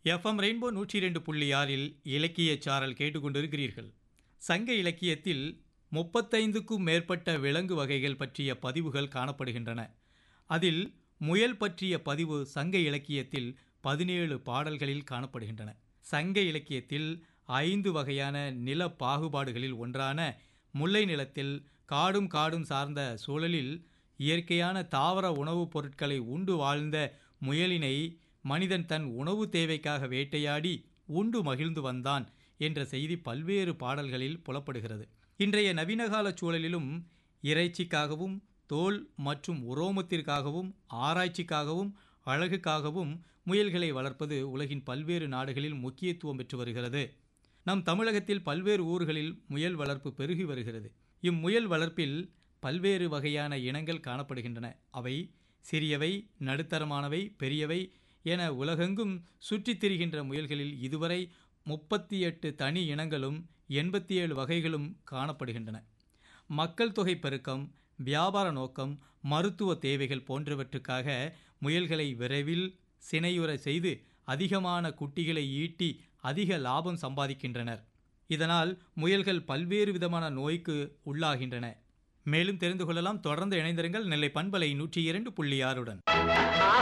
FM rainbow நூற்றி இரண்டு புள்ளி ஆறில் இலக்கிய சாரல் கேட்டுக்கொண்டிருக்கிறீர்கள் சங்க இலக்கியத்தில் முப்பத்தைந்துக்கும் மேற்பட்ட விலங்கு வகைகள் பற்றிய பதிவுகள் காணப்படுகின்றன அதில் முயல் பற்றிய பதிவு சங்க இலக்கியத்தில் பதினேழு பாடல்களில் காணப்படுகின்றன சங்க இலக்கியத்தில் ஐந்து வகையான நில பாகுபாடுகளில் ஒன்றான முல்லை நிலத்தில் காடும் காடும் சார்ந்த சூழலில் இயற்கையான தாவர உணவுப் பொருட்களை உண்டு வாழ்ந்த முயலினை மனிதன் தன் உணவு தேவைக்காக வேட்டையாடி உண்டு மகிழ்ந்து வந்தான் என்ற செய்தி பல்வேறு பாடல்களில் புலப்படுகிறது இன்றைய நவீனகால சூழலிலும் இறைச்சிக்காகவும் தோல் மற்றும் உரோமத்திற்காகவும் ஆராய்ச்சிக்காகவும் அழகுக்காகவும் முயல்களை வளர்ப்பது உலகின் பல்வேறு நாடுகளில் முக்கியத்துவம் பெற்று வருகிறது நம் தமிழகத்தில் பல்வேறு ஊர்களில் முயல் வளர்ப்பு பெருகி வருகிறது இம்முயல் வளர்ப்பில் பல்வேறு வகையான இனங்கள் காணப்படுகின்றன அவை சிறியவை நடுத்தரமானவை பெரியவை என உலகெங்கும் சுற்றித் திரிகின்ற முயல்களில் இதுவரை முப்பத்தி எட்டு தனி இனங்களும் எண்பத்தி ஏழு வகைகளும் காணப்படுகின்றன மக்கள் தொகை பெருக்கம் வியாபார நோக்கம் மருத்துவ தேவைகள் போன்றவற்றுக்காக முயல்களை விரைவில் சினையுற செய்து அதிகமான குட்டிகளை ஈட்டி அதிக லாபம் சம்பாதிக்கின்றனர் இதனால் முயல்கள் பல்வேறு விதமான நோய்க்கு உள்ளாகின்றன மேலும் தெரிந்து கொள்ளலாம் தொடர்ந்து இணைந்திருங்கள் நெல்லை பண்பலை நூற்றி இரண்டு புள்ளி ஆறுடன்